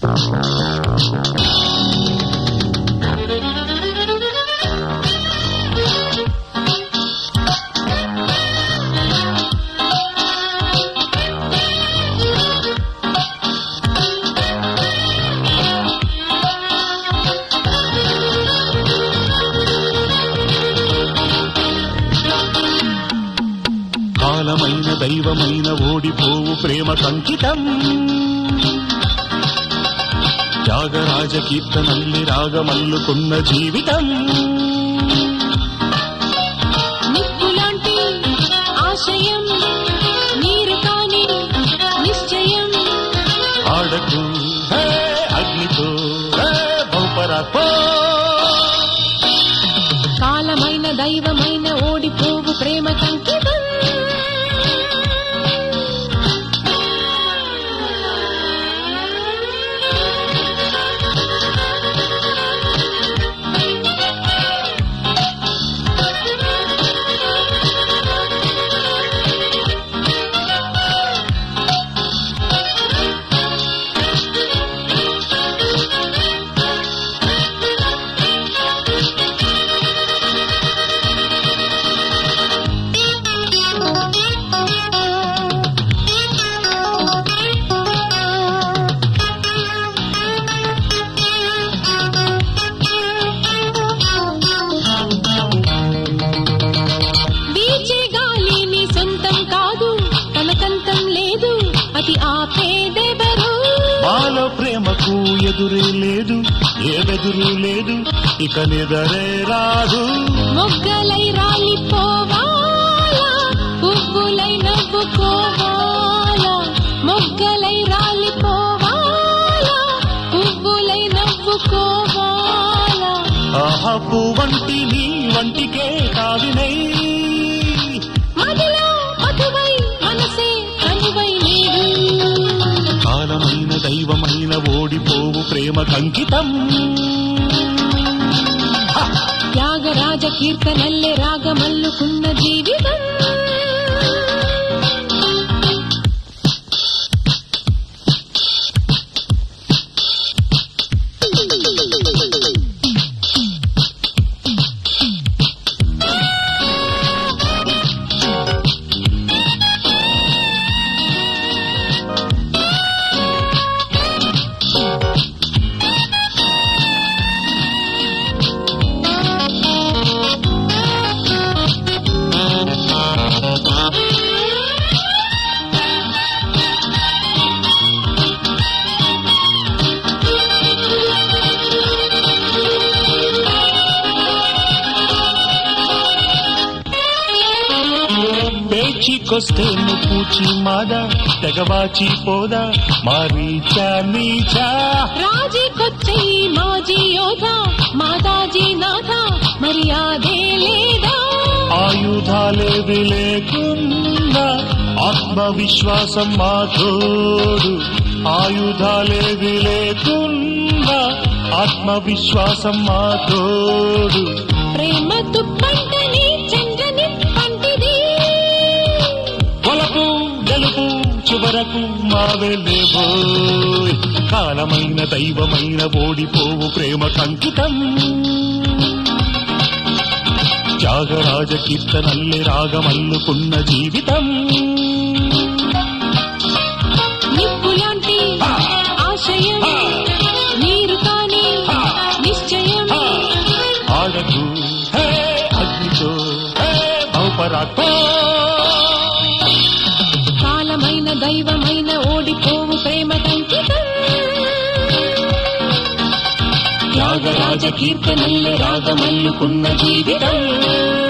కాలమైన దైవమైన ఓడిపోవు ప్రేమ కంకితం త్యాగరాజ కీర్తనల్లి రాగమల్లుకున్న జీవితం నిప్పులాంటి ఆశయం నీరు కాని నిశ్చయం ఆడకు హే అగ్నితో హే బహుపరాత్మో కాలమైన దైవమైన ఓడిపోవు ప్రేమ కంకితం వీచే గాలి నీ సొంతం కాదు తనకంతం లేదు అది ఆపేదెవరు మాలో ప్రేమకు ఎదురే లేదు ఏ బెదురు లేదు ఇక నిదరే రాదు మొగ్గలై రాలిపోవాలా పువ్వులై నవ్వుకోవాలా మొగ్గలై రాలిపోవాలా పువ్వులై నవ్వుకోవాలా ఆహపు వంటి నీ వంటికే కావినై మదిలో మధువై మనసే కనువై నీవు కాలమైన దైవమైన ఓడిపోవు ప్రేమ కంకితం త్యాగరాజ కీర్తనల్లే రాగమల్లుకున్న జీవితం పేచికొస్తే పూచి మాదా తెగవాచి పోదా మారీచా నీచా రాజీకొచ్చే మాజీ యోధ మాతాజీ నాథ మర్యాదే లేదా ఆయుధాలేవి లేకున్నా ఆత్మవిశ్వాసం మాధోడు ఆయుధాలేవి లేకున్నా ఆత్మవిశ్వాసం మాధోడు ప్రేమ దుప్పంటని చంద్రని పంటిది కొలకు గెలుపు చివరకు మావెలేబోయ్ కాలమైన దైవమైన ఓడిపోవు ప్రేమ కంకితం త్యాగరాజ కీర్తనల్లి రాగమల్లుకున్న జీవితం నిప్పులాంటి ఆశయం నీరు కాని నిశ్చయం ఆడకు హే అగ్నితో హే బహుపరాత్మో కాలమైన దైవమైన ఓడిపోవు ప్రేమ కంకితం త్యాగరాజ కీర్తనల్లి రాగమల్లుకున్న జీవితం